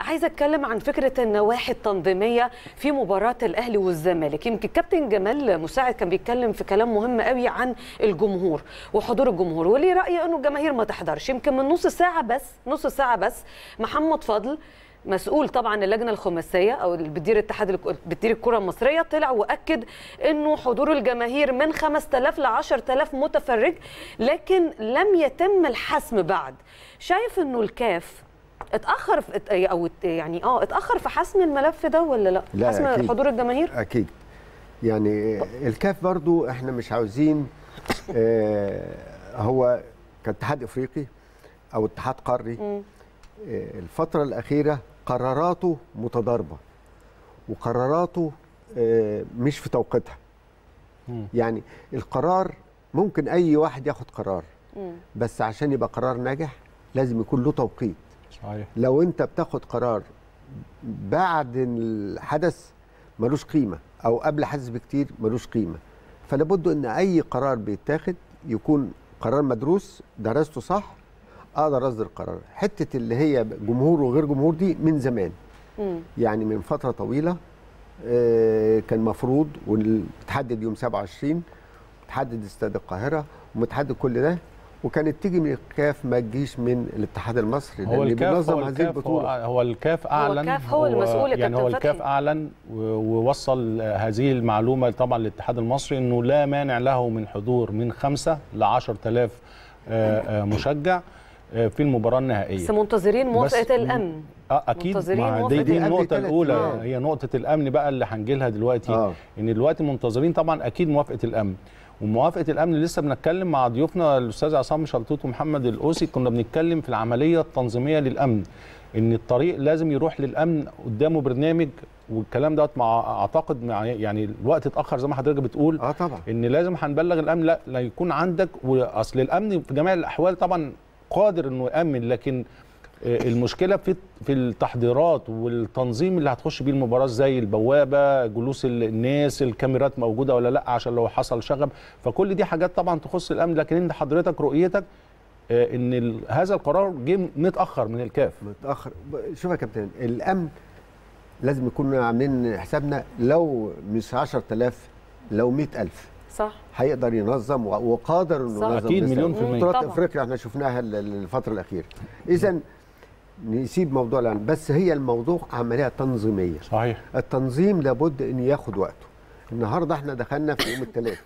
عايزه اتكلم عن فكره النواحي التنظيميه في مباراه الاهلي والزمالك يمكن كابتن جمال مساعد كان بيتكلم في كلام مهم قوي عن الجمهور وحضور الجمهور وليه راي انه الجماهير ما تحضرش يمكن من نص ساعه بس نص ساعه بس محمد فضل مسؤول طبعا اللجنه الخماسيه او اللي بتدير اتحاد الك- بتدير الكره المصريه طلع واكد انه حضور الجماهير من 5000 ل 10000 متفرج لكن لم يتم الحسم بعد شايف انه الكاف اتاخر في ات- او ات- يعني اه اتاخر في حسم الملف ده ولا لا, لا، حسم أكيد. حضور الجماهير اكيد يعني الكاف برضو احنا مش عاوزين آه هو كاتحاد افريقي او اتحاد قاري مم. آه الفتره الاخيره قراراته متضاربه وقراراته آه مش في توقيتها مم. يعني القرار ممكن اي واحد ياخد قرار مم. بس عشان يبقى قرار ناجح لازم يكون له توقيت صحيح لو انت بتاخد قرار بعد الحدث ملوش قيمه او قبل حدث بكتير ملوش قيمه فلابد ان اي قرار بيتاخد يكون قرار مدروس درسته صح اقدر اصدر قرار حته اللي هي جمهور وغير جمهور دي من زمان مم. يعني من فتره طويله آه، كان مفروض وتحدد يوم 27 تحدد استاد القاهره ومتحدد كل ده وكانت تيجي من الكاف ما تجيش من الاتحاد المصري هو اللي الكاف بينظم هو هذه الكاف هو, البطوله هو الكاف اعلن الكاف هو المسؤول يا يعني هو كابتن الكاف فتحي. اعلن و- ووصل هذه المعلومه طبعا للاتحاد المصري انه لا مانع له من حضور من خمسة ل 10000 آه، آه، مشجع آه، في المباراه النهائيه بس منتظرين موافقه بس- الامن اه اكيد منتظرين ما موافقة دي, دي الأمن النقطه تلات الاولى أيام. هي نقطه الامن بقى اللي هنجي لها دلوقتي آه. ان دلوقتي منتظرين طبعا اكيد موافقه الامن وموافقه الامن لسه بنتكلم مع ضيوفنا الاستاذ عصام شلتوت ومحمد الاوسي كنا بنتكلم في العمليه التنظيميه للامن ان الطريق لازم يروح للامن قدامه برنامج والكلام دوت مع اعتقد مع يعني الوقت اتاخر زي ما حضرتك بتقول اه طبعا ان لازم هنبلغ الامن لا لا يكون عندك واصل الامن في جميع الاحوال طبعا قادر انه يامن لكن آه، المشكله في في التحضيرات والتنظيم اللي هتخش بيه المباراه زي البوابه جلوس ال- الناس الكاميرات موجوده ولا لا عشان لو حصل شغب فكل دي حاجات طبعا تخص الامن لكن انت حضرتك رؤيتك آه، ان ال- هذا القرار جه متاخر من الكاف متاخر ب- شوف يا كابتن الامن لازم يكون عاملين حسابنا لو مش 10000 لو 100000 صح هيقدر ينظم و- وقادر انه صح. ينظم أكيد، مثل مليون في المية. بطولات طبعا. افريقيا احنا شفناها ال- ال- الفتره الاخيره اذا نسيب موضوع الامن بس هي الموضوع عمليه تنظيميه صحيح التنظيم لابد ان ياخد وقته النهارده احنا دخلنا في يوم الثلاث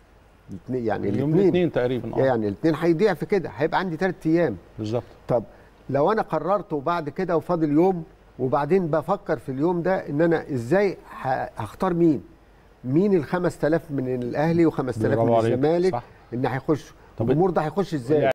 يعني يوم الاثنين الاثنين تقريبا اه يعني الاثنين هيضيع في كده هيبقى عندي ثلاث ايام بالظبط طب لو انا قررت وبعد كده وفاضل يوم وبعدين بفكر في اليوم ده ان انا ازاي ه- هختار مين مين ال 5000 من الاهلي و5000 برافو من عليك. الزمالك صح. ان هيخشوا طب الجمهور ده هيخش ازاي